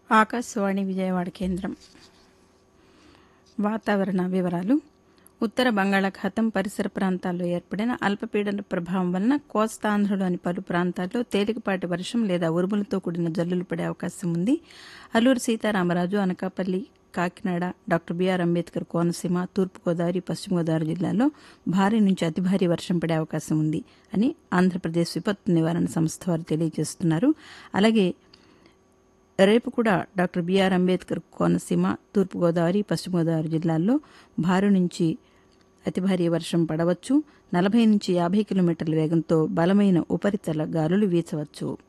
ఆకాశవాణి విజయవాడ కేంద్రం వాతావరణ వివరాలు ఉత్తర బంగాళాఖాతం పరిసర ప్రాంతాల్లో ఏర్పడిన అల్పపీడన ప్రభావం వలన కోస్తాంధ్రలోని పలు ప్రాంతాల్లో తేలికపాటి వర్షం లేదా ఉరుములతో కూడిన జల్లులు పడే అవకాశం ఉంది అల్లూరు సీతారామరాజు అనకాపల్లి కాకినాడ డాక్టర్ బీఆర్ అంబేద్కర్ కోనసీమ తూర్పుగోదావరి పశ్చిమ గోదావరి జిల్లాల్లో భారీ నుంచి అతి భారీ వర్షం పడే అవకాశం ఉంది అని ఆంధ్రప్రదేశ్ విపత్తు నివారణ సంస్థ వారు తెలియజేస్తున్నారు అలాగే రేపు కూడా డాక్టర్ బీఆర్ అంబేద్కర్ కోనసీమ తూర్పుగోదావరి పశ్చిమ గోదావరి జిల్లాల్లో భారీ నుంచి అతి భారీ వర్షం పడవచ్చు నలభై నుంచి యాభై కిలోమీటర్ల వేగంతో బలమైన ఉపరితల గాలులు వీచవచ్చు